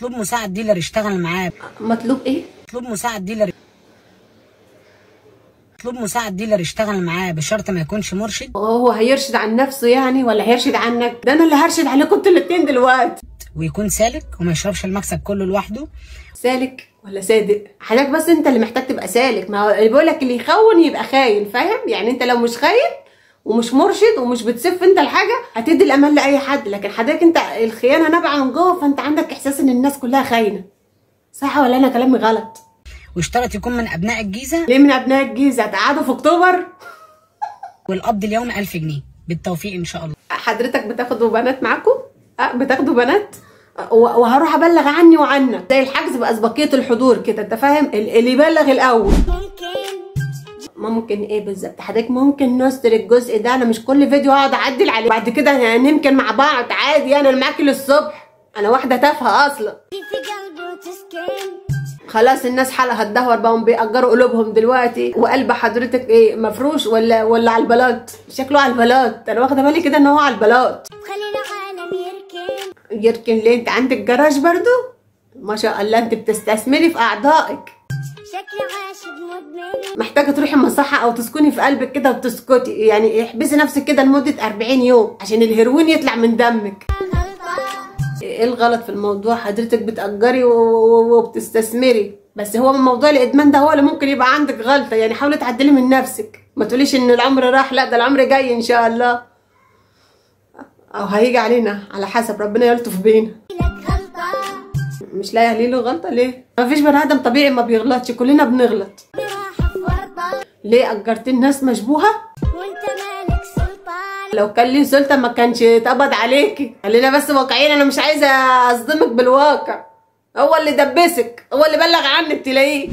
مطلوب مساعد ديلر يشتغل معاه مطلوب ايه مطلوب مساعد ديلر مطلوب مساعد ديلر يشتغل معاه بشرط ما يكونش مرشد هو هيرشد عن نفسه يعني ولا هيرشد عنك ده انا اللي هرشد عليكم انتوا الاتنين دلوقتي ويكون سالك وما يشربش المكسب كله لوحده سالك ولا صادق حضرتك بس انت اللي محتاج تبقى سالك ما هو اللي بيقول لك اللي يخون يبقى خاين فاهم يعني انت لو مش خاين ومش مرشد ومش بتسف انت الحاجه هتدي الامان لاي حد لكن حضرتك انت الخيانه نابعه من جوه فانت عندك احساس ان الناس كلها خاينه صح ولا انا كلامي غلط واشترط يكون من ابناء الجيزه ليه من ابناء الجيزه هتقعدوا في اكتوبر والقبض اليومي 1000 جنيه بالتوفيق ان شاء الله حضرتك بتاخدوا بنات معاكم اه بتاخدوا بنات اه، و- وهروح ابلغ عني وعنك زي الحجز باسبقيه الحضور كده انت فاهم ال- اللي يبلغ الاول ممكن ايه بالظبط حضرتك ممكن نستر الجزء ده انا مش كل فيديو هقعد اعدل عليه بعد كده يعني نمكن مع بعض عادي انا معاكي للصبح انا واحده تافهه اصلا في قلبي وتسكن خلاص الناس حالها هتدهور بقى هم بيأجروا قلوبهم دلوقتي وقلب حضرتك ايه مفروش ولا ولا على البلاط شكله على البلاط انا واخده بالي كده ان هو على البلاط خلي العالم يركن يركن ليه انت عندك جراج برضو ما شاء الله انت بتستثمري في اعضائك شكلي عاشق مدمن محتاجه تروحي مصحه او تسكني في قلبك كده وتسكتي يعني احبسي نفسك كده لمده 40 يوم عشان الهيروين يطلع من دمك ايه الغلط في الموضوع حضرتك بتأجري و- و- وبتستثمري بس هو من موضوع الادمان ده هو اللي ممكن يبقى عندك غلطه يعني حاولي تعدلي من نفسك ما تقوليش ان العمر راح لا ده العمر جاي ان شاء الله او هيجي علينا على حسب ربنا يلطف بينا لك غلطة مش لاقي عليه له غلطه ليه ما فيش بني ادم طبيعي ما بيغلطش كلنا بنغلط براحة في ورطة ليه اجرت الناس مشبوهه وانت مالك سلطان لو كان لي سلطه ما كانش اتقبض عليكي خلينا بس واقعيين انا مش عايزه اصدمك بالواقع هو اللي دبسك هو اللي بلغ عنك تلاقيه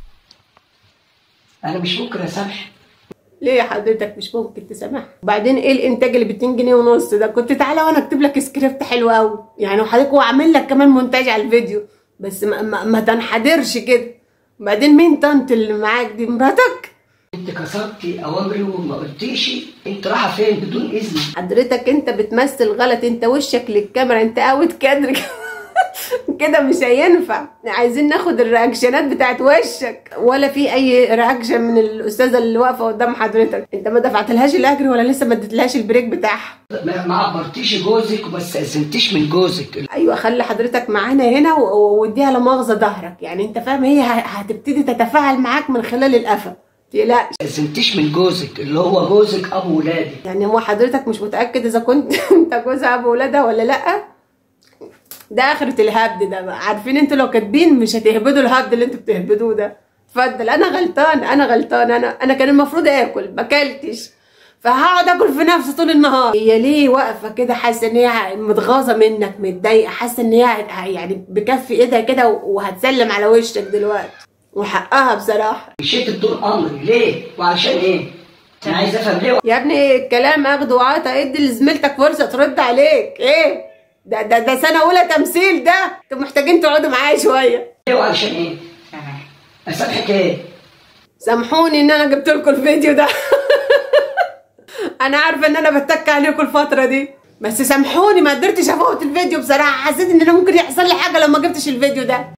انا مش ممكن اسامح ليه يا حضرتك مش ممكن تسامح وبعدين ايه الانتاج اللي ب 2 جنيه ونص ده كنت تعالى وانا اكتب لك سكريبت حلو قوي يعني وحضرتك واعمل لك كمان مونتاج على الفيديو بس ما, ما, ما تنحدرش كده وبعدين مين طنط اللي معاك دي مراتك انت كسرتي اوامري وما قلتيش انت رايحه فين بدون اذن حضرتك انت بتمثل غلط انت وشك للكاميرا انت اوت كادر كده مش هينفع عايزين ناخد الرياكشنات بتاعت وشك ولا في اي رياكشن من الاستاذه اللي واقفه قدام حضرتك انت ما دفعتلهاش الاجر ولا لسه ما اديتلهاش البريك بتاعها ما ما عبرتيش جوزك وما استاذنتيش من جوزك ايوه خلي حضرتك معانا هنا و- و- واديها لا مؤاخذه ظهرك يعني انت فاهم هي ه- هتبتدي تتفاعل معاك من خلال القفا تقلقش ما استاذنتيش من جوزك اللي هو جوزك ابو ولادي يعني هو حضرتك مش متأكد إذا كنت أنت جوزها أبو ولادها ولا لأ؟ ده آخرة الهبد ده بقى عارفين انتوا لو كاتبين مش هتهبدوا الهبد اللي انتوا بتهبدوه ده اتفضل أنا غلطان أنا غلطان أنا أنا كان المفروض آكل ما أكلتش فهقعد آكل في نفسي طول النهار هي ليه واقفة كده حاسة إن هي متغاظة منك متضايقة حاسة إن هي يعني بكف إيدها كده وهتسلم على وشك دلوقتي وحقها بصراحة مشيت بدون امري ليه وعشان ايه انا عايز افهم ليه يا ابني الكلام اخد وعطا ادي لزميلتك فرصه ترد عليك ايه ده ده ده سنه اولى تمثيل ده انتوا محتاجين تقعدوا معايا شويه ليه وعشان ايه اسامحك ايه سامحوني ان انا جبت لكم الفيديو ده انا عارفه ان انا بتك عليكم الفتره دي بس سامحوني ما قدرتش افوت الفيديو بصراحه حسيت ان انا ممكن يحصل لي حاجه لو ما جبتش الفيديو ده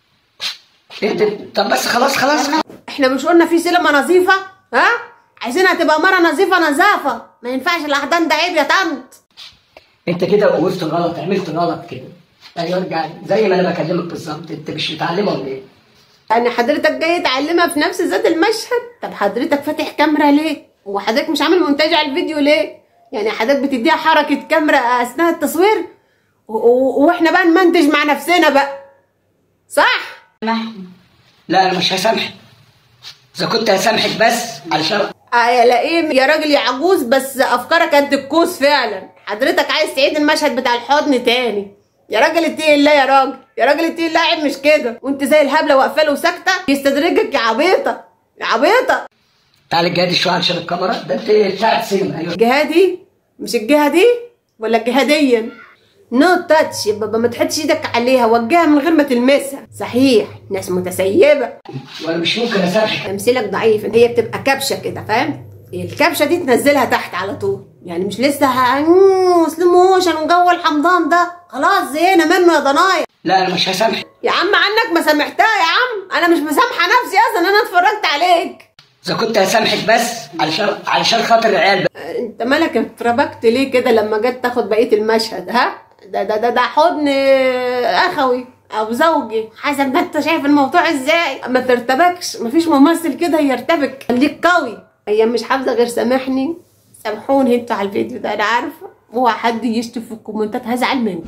انت طب بس خلاص خلاص احنا مش قلنا في سينما نظيفه ها عايزينها تبقى مره نظيفه نظافه ما ينفعش الاحضان ده عيب يا طنط انت كده وقفت غلط عملت غلط كده ايوه ارجع زي ما انا بكلمك بالظبط انت مش متعلمه ولا ايه يعني حضرتك جاي تعلمها في نفس ذات المشهد طب حضرتك فاتح كاميرا ليه وحضرتك مش عامل مونتاج على الفيديو ليه يعني حضرتك بتديها حركة كاميرا أثناء التصوير و- و- واحنا بقى نمنتج مع نفسنا بقى صح لا انا مش هسامحك اذا كنت هسامحك بس علشان آه يا لئيم يا راجل يا عجوز بس افكارك قد الكوس فعلا حضرتك عايز تعيد المشهد بتاع الحضن تاني يا راجل اتقي الله يا راجل يا راجل اتقي الله عيب مش كده وانت زي الهبله واقفه له وساكته يستدرجك يا عبيطه يا عبيطه تعالى الجهاد شويه علشان الكاميرا ده انت بتاعت سينما ايوه الجهه دي مش الجهه دي ولا الجهه دي نو تاتش يا بابا ما تحطش ايدك عليها وجهها من غير ما تلمسها صحيح ناس متسيبه وانا مش ممكن اسامحك تمثيلك ضعيف هي بتبقى كبشه كده فاهم الكبشه دي تنزلها تحت على طول يعني مش لسه سلو موشن وجو الحمضان ده خلاص زهقنا منه يا ضنايا لا انا مش هسامحك يا عم عنك ما سامحتها يا عم انا مش مسامحه نفسي اصلا انا اتفرجت عليك اذا كنت هسامحك بس علشان علشان خاطر العيال بقى. انت مالك اتربكت ليه كده لما جت تاخد بقيه المشهد ها ده ده ده, ده حضن اخوي او زوجي حسب ما انت شايف الموضوع ازاي ما ترتبكش مفيش ممثل كده يرتبك خليك قوي هي مش حافظه غير سامحني سامحوني انتوا على الفيديو ده انا عارفه هو حد يشتم في الكومنتات هزعل منه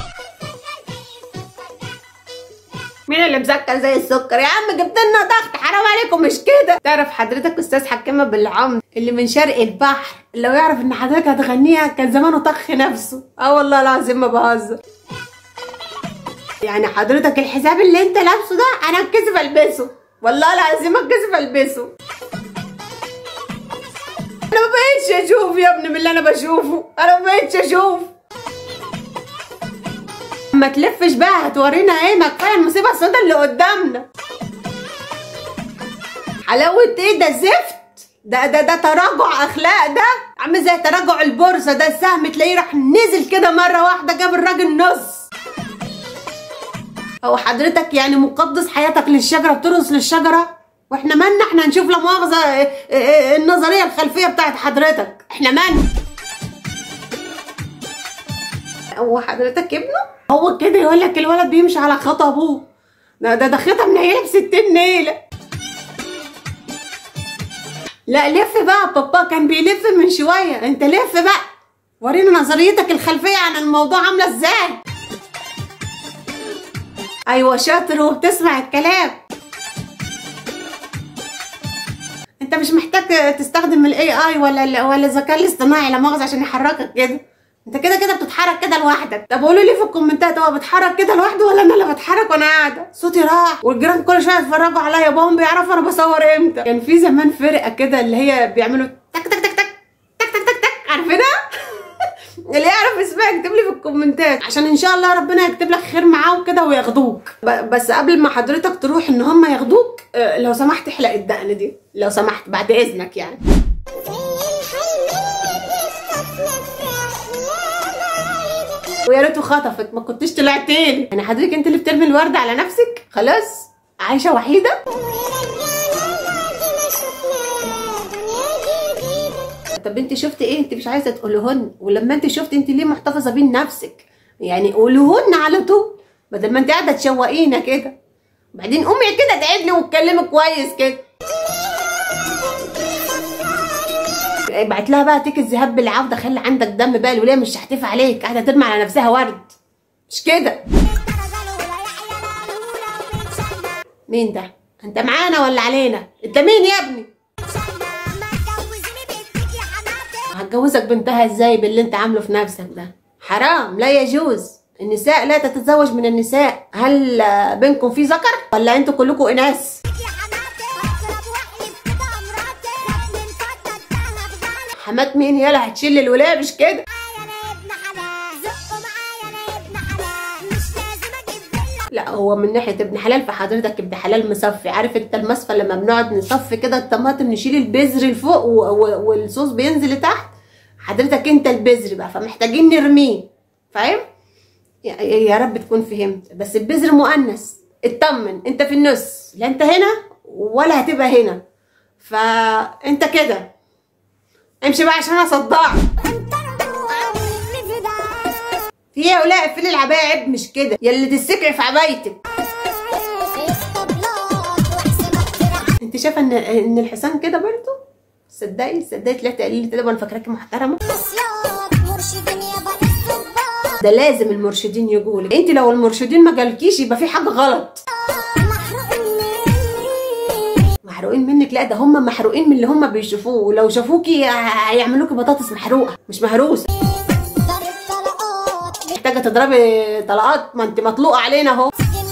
مين اللي مسكر زي السكر يا عم جبت لنا ضغط حرام عليكم مش كده تعرف حضرتك استاذ حكامه بالعمد اللي من شرق البحر لو يعرف ان حضرتك هتغنيها كان زمانه طخ نفسه اه والله العظيم ما بهزر يعني حضرتك الحساب اللي انت لابسه ده انا اتكسف البسه والله العظيم اتكسف البسه انا ما بقيتش اشوف يا ابني من اللي انا بشوفه انا ما بقيتش اشوف ما تلفش بقى هتورينا ايه ما كفايه المصيبه السوداء اللي قدامنا حلاوه ايه ده زفت ده ده ده تراجع اخلاق ده عامل زي تراجع البورصه ده السهم تلاقيه راح نزل كده مره واحده جاب الراجل نص هو حضرتك يعني مقدس حياتك للشجره بترقص للشجره واحنا مالنا احنا نشوف لا مؤاخذه اه، اه، اه، النظريه الخلفيه بتاعت حضرتك احنا مالنا هو حضرتك ابنه هو كده يقول لك الولد بيمشي على خطى ابوه ده ده ده خطى منيله ب 60 نيله لا لف بقى بابا كان بيلف من شويه انت لف بقى ورينا نظريتك الخلفيه عن الموضوع عامله ازاي ايوه شاطر وبتسمع الكلام انت مش محتاج تستخدم الاي اي ولا ال- ولا الذكاء الاصطناعي لا مؤاخذه عشان يحركك كده انت كده كده بتتحرك كده لوحدك طب قولوا لي في الكومنتات هو بيتحرك كده لوحده ولا انا اللي بتحرك وانا قاعده صوتي راح والجيران كل شويه يتفرجوا عليا باباهم بيعرفوا انا بصور امتى كان في زمان فرقه كده اللي هي بيعملوا تك تك تك تك تك تك تك تك عارفينها اللي يعرف اسمها يكتب لي في الكومنتات عشان ان شاء الله ربنا يكتب لك خير معاهم كده وياخدوك ب- بس قبل ما حضرتك تروح ان هم ياخدوك آه، لو سمحت احلق الدقن دي لو سمحت بعد اذنك يعني ويا ريته خطفك ما كنتش طلعت تاني يعني حضرتك انت اللي بترمي الورد على نفسك خلاص عايشه وحيده طب انت شفت ايه انت مش عايزه تقولهن ولما انت شفت انت ليه محتفظه بين نفسك يعني قولوهن على طول بدل ما انت قاعده تشوقينا كده بعدين قومي كده تعدلي واتكلمي كويس كده ابعت لها بقى تيك الذهاب بالعوده خلي عندك دم بقى الوليه مش هتحتفي عليك قاعده ترمي على نفسها ورد مش كده مين ده انت معانا ولا علينا انت مين يا ابني هتجوزك بنتها ازاي باللي انت عامله في نفسك ده حرام لا يجوز النساء لا تتزوج من النساء هل آه، بينكم في ذكر ولا انتوا كلكم اناث حمات مين يلا هتشيل الولايه مش كده لا هو من ناحيه ابن حلال فحضرتك ابن حلال مصفي عارف انت المصفى لما بنقعد نصفي كده الطماطم نشيل البذر لفوق و- و- والصوص بينزل لتحت حضرتك انت البذر بقى فمحتاجين نرميه فاهم يا- يا رب تكون فهمت بس البذر مؤنث اطمن انت في النص لا انت هنا ولا هتبقى هنا فانت كده امشي بقى عشان انا صداع في ايه يا ولاء اقفلي العبايه عيب مش كده يا اللي تسكعي في عبايتك انت شايفه ان ان الحصان كده برضه صدقي صدقي طلعت قليله كده وانا فاكراكي محترمه ده لازم المرشدين يقولك انت لو المرشدين ما جالكيش يبقى في حاجه غلط محروقين منك لا ده هم محروقين من اللي هم بيشوفوه ولو شافوكي هيعملوكي بطاطس محروقه مش مهروسه محتاجه تضربي طلقات ما انت مطلوقه علينا اهو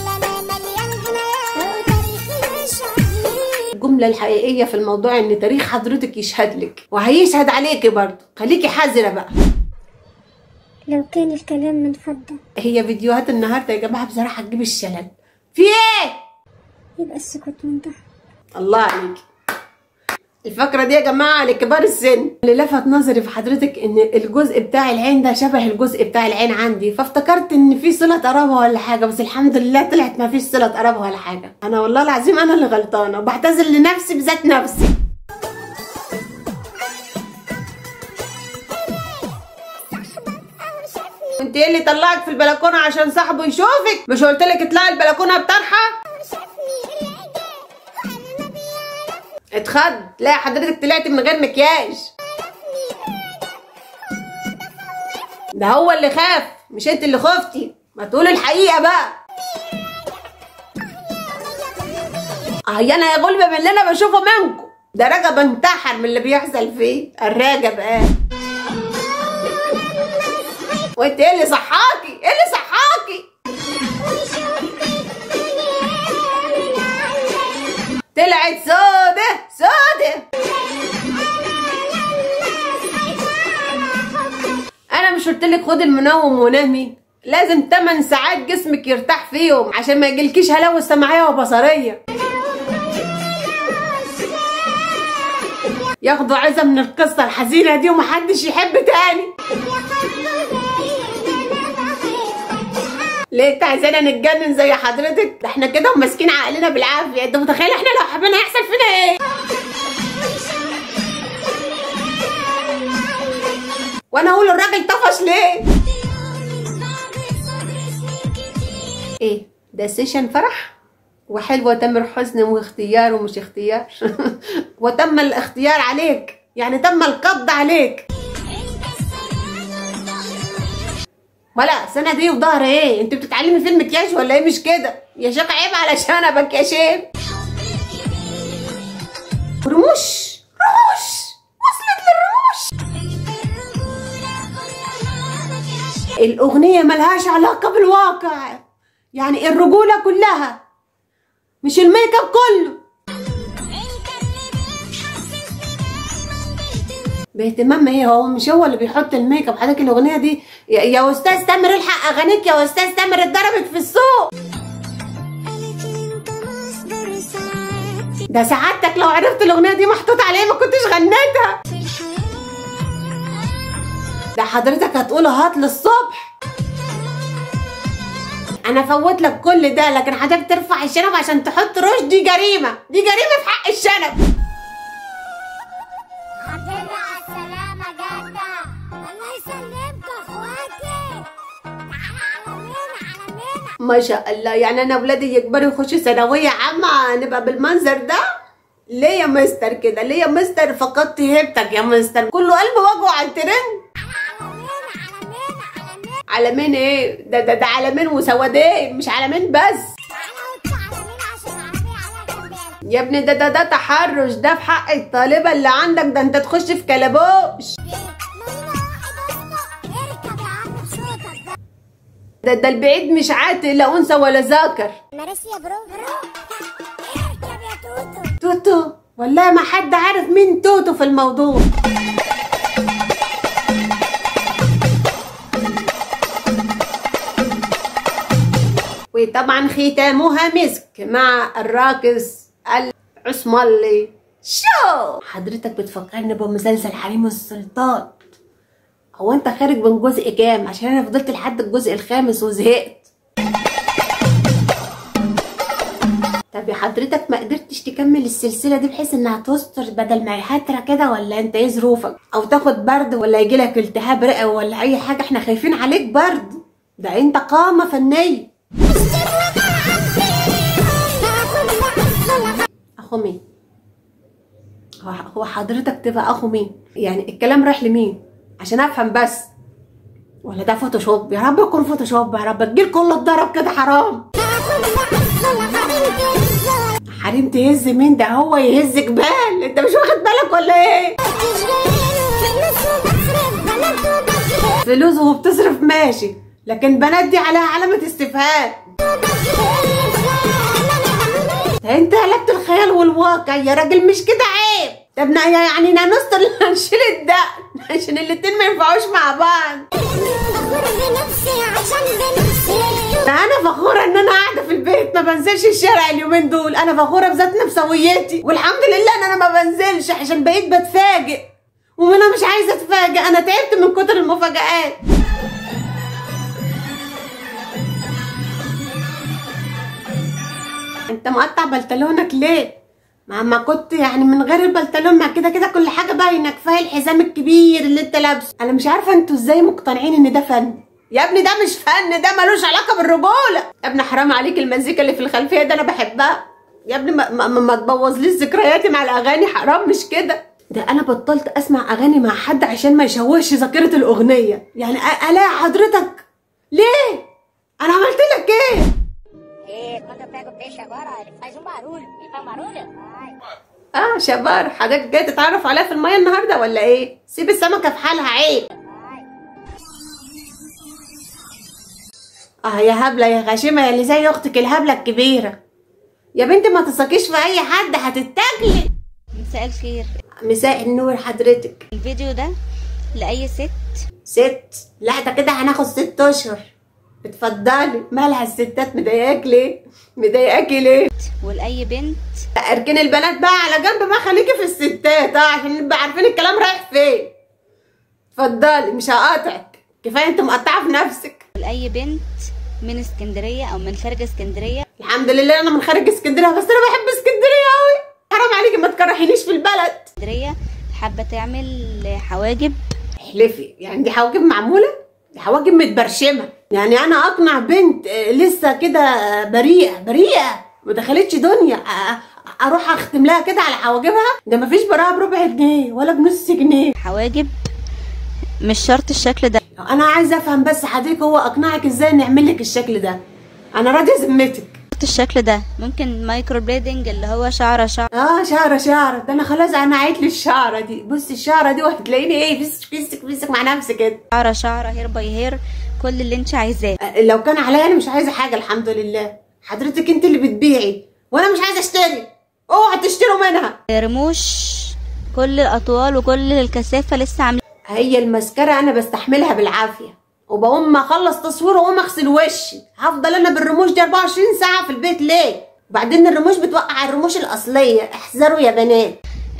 الجمله الحقيقيه في الموضوع ان تاريخ حضرتك يشهد لك وهيشهد عليكي برضه خليكي حذره بقى لو كان الكلام من فضة هي فيديوهات النهارده يا جماعه بصراحه تجيب الشلل في ايه يبقى السكوت منتهى الله عليك الفقرة دي يا جماعة لكبار السن اللي لفت نظري في حضرتك ان الجزء بتاع العين ده شبه الجزء بتاع العين عندي فافتكرت ان في صلة قرابة ولا حاجة بس الحمد لله طلعت ما فيش صلة قرابة ولا حاجة انا والله العظيم انا اللي غلطانة وبعتذر لنفسي بذات نفسي انت ايه اللي طلعك في البلكونة عشان صاحبه يشوفك مش قلت لك اطلعي البلكونة بطرحة اتخض لا حضرتك طلعت من غير مكياج ده هو اللي خاف مش انت اللي خفتي ما تقولي الحقيقة بقى هي انا يا غلبة من اللي انا بشوفه منكم ده رجب انتحر من اللي بيحصل فيه الراجب قال وانت ايه اللي صحاكي ايه اللي صحاكي طلعت سودة سودة انا مش قلت لك خدي المنوم ونامي لازم 8 ساعات جسمك يرتاح فيهم عشان ما يجيلكيش هلاوس سمعيه وبصريه ياخدوا عزة من القصة الحزينة دي ومحدش يحب تاني ليه انت عايزانا نتجنن زي حضرتك ده احنا كده وماسكين عقلنا بالعافيه انت متخيل احنا لو حبينا هيحصل فينا ايه وانا اقول الراجل طفش ليه ايه ده سيشن فرح وحلوة تامر حسني واختيار ومش اختيار وتم الاختيار عليك يعني تم القبض عليك ولا سنة دي وظهر ايه انت بتتعلمي في المكياج ولا ايه مش كده يا شيخ عيب على شنبك يا شيخ رموش رموش وصلت للرموش الأغنية ملهاش علاقة بالواقع يعني الرجولة كلها مش الميك اب كله باهتمام ايه هو مش هو اللي بيحط الميك اب حضرتك الاغنيه دي يا, يا استاذ تامر الحق اغانيك يا استاذ تامر اتضربت في السوق ده سعادتك لو عرفت الاغنيه دي محطوط عليها ما كنتش غنيتها ده حضرتك هتقول هات للصبح انا فوت لك كل ده لكن حضرتك ترفع الشنب عشان تحط روش دي جريمه دي جريمه في حق الشنب الحمد لله على السلامة جدع الله يسلمكم اخواتي تعالى على مين على مين ما شاء الله يعني انا ولادي يكبروا يخشوا ثانويه عامه نبقى بالمنظر ده ليه يا مستر كده ليه يا مستر فقدت هيبتك يا مستر كله قلب وجهه على الترند على مين على مين على مين علمين ايه ده ده ده علمين وسوادين مش علمين بس تعالى وانت على مين عشان العربية عليها جنبين يا ابني ده ده ده تحرش ده في حق الطالبه اللي عندك ده انت تخش في كلبوش ماما واحد اسمه اركب يا عم بصوتك ده ده ده البعيد مش عاتق لا انثى ولا ذكر مارس يا برو برو اركب يا توتو توتو والله ما حد عارف مين توتو في الموضوع وطبعا ختامها مسك مع الراقص العثماني شو حضرتك بتفكرني بمسلسل حريم السلطان هو انت خارج من جزء كام عشان انا فضلت لحد الجزء الخامس وزهقت طب يا حضرتك ما قدرتش تكمل السلسله دي بحيث انها تستر بدل ما يهترة كده ولا انت ايه ظروفك او تاخد برد ولا يجيلك التهاب رئه ولا اي حاجه احنا خايفين عليك برد ده انت قامه فنيه اخو مين هو هو حضرتك تبقى اخو مين يعني الكلام رايح لمين عشان افهم بس ولا ده فوتوشوب يا رب يكون فوتوشوب يا رب الجيل كله اتضرب كده حرام حريم تهز مين ده هو يهز جبال انت مش واخد بالك ولا ايه فلوس وبتصرف ماشي لكن بنات دي عليها علامة استفهام ده انت قلبت الخيال والواقع يا راجل مش كده عيب طب نا- يعني نستر نشيل الدقن عشان الاتنين ما ينفعوش مع بعض ده انا فخورة ان انا قاعدة في البيت ما ما بنزلش الشارع اليومين دول انا فخوره بذات نفسويتي والحمد لله ان انا ما بنزلش عشان بقيت بتفاجئ وانا مش عايزه اتفاجئ انا تعبت من كتر المفاجآت انت مقطع بنطلونك ليه ما ما كنت يعني من غير البنطلون ما كده كده كل حاجه باينه كفايه الحزام الكبير اللي انت لابسه انا مش عارفه انتوا ازاي مقتنعين ان ده فن يا ابني ده مش فن ده ملوش علاقه بالرجوله يا ابني حرام عليك المزيكا اللي في الخلفيه ده انا بحبها يا ابني ما, ما, ما تبوظليش ذكرياتي مع الاغاني حرام مش كده ده انا بطلت اسمع اغاني مع حد عشان ما يشوهش ذاكره الاغنيه يعني أ- الاقي حضرتك ليه انا عملت لك ايه E quando eu pego o peixe agora, ele faz um barulho. E faz um barulho? Ai. اه شبار حضرتك جاي تتعرف عليها في الميه النهارده ولا ايه سيب السمكه في حالها عيب اه يا هبله يا غشيمه يا اللي زي اختك الهبله الكبيره يا بنتي ما تثقيش في اي حد هتتاكلي مساء الخير مساء النور حضرتك الفيديو ده لأي ست ست لا ده كده هناخد ست اشهر اتفضلي مالها الستات مضايقاك ليه مضايقاكي ليه ولأي بنت اركن البنات بقى على جنب بقى خليكي في الستات اه عشان نبقى عارفين الكلام رايح فين اتفضلي مش هقاطعك كفايه انت مقطعه في نفسك ولأي بنت من اسكندرية أو من خارج اسكندرية الحمد لله انا من خارج اسكندريه بس انا بحب اسكندريه قوي حرام عليكي ما تكرهينيش في البلد اسكندرية حابة تعمل حواجب احلفي يعني دي حواجب معموله دي حواجب متبرشمه يعني انا اقنع بنت آه، لسه كده آه، بريئه بريئه ما دخلتش دنيا آه، آه، اروح اختم لها كده على حواجبها ده مفيش براءه بربع جنيه ولا بنص جنيه حواجب مش شرط الشكل ده انا عايزه افهم بس حضرتك هو اقنعك ازاي نعمل لك الشكل ده انا راضيه ذمتك شرط الشكل ده ممكن مايكرو بليدنج اللي هو شعرة شعر اه شعره شعره ده انا خلاص انا عيت لي الشعره دي بصي الشعره دي وهتلاقيني ايه فيسك فيسك فيسك مع نفسي كده شعرة شعرة هير باي هير كل اللي انت عايزاه آه، لو كان عليا انا مش عايزه حاجه الحمد لله حضرتك انت اللي بتبيعي وانا مش عايزه اشتري اوعى تشتروا منها رموش كل الأطوال وكل الكثافة لسه عاملة هي المسكره انا بستحملها بالعافيه وبقوم ما اخلص تصوير واقوم اغسل وشي هفضل انا بالرموش دي 24 ساعه في البيت ليه وبعدين الرموش بتوقع الرموش الاصليه احذروا يا بنات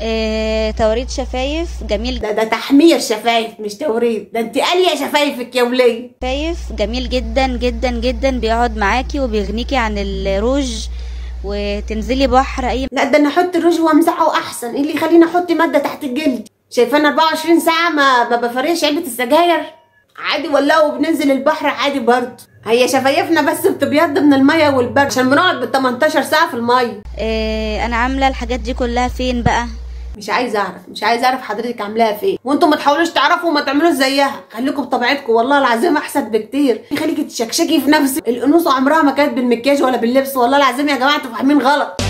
اه توريد شفايف جميل ده ده تحمير شفايف مش توريد ده انت قاليه شفايفك يا وليه شفايف جميل جدا جدا جدا بيقعد معاكي وبيغنيكي عن الروج وتنزلي بحر اي لا ده انا احط الروج وامسحه احسن ايه اللي يخليني احط ماده تحت الجلد شايفانا 24 ساعه ما ما بفرقش علبه السجاير عادي ولا وبننزل البحر عادي برضه هي شفايفنا بس بتبيض من الميه والبرد عشان بنقعد بال 18 ساعه في الميه اه انا عامله الحاجات دي كلها فين بقى مش عايزه اعرف مش عايزه اعرف حضرتك عاملاها فين وانتم ما تحاولوش تعرفوا وما تعملوش زيها خليكم بطبيعتكم والله العظيم احسن بكتير خليكي تشكشكي في نفسك الانوثه عمرها ما كانت بالمكياج ولا باللبس والله العظيم يا جماعه انتوا فاهمين غلط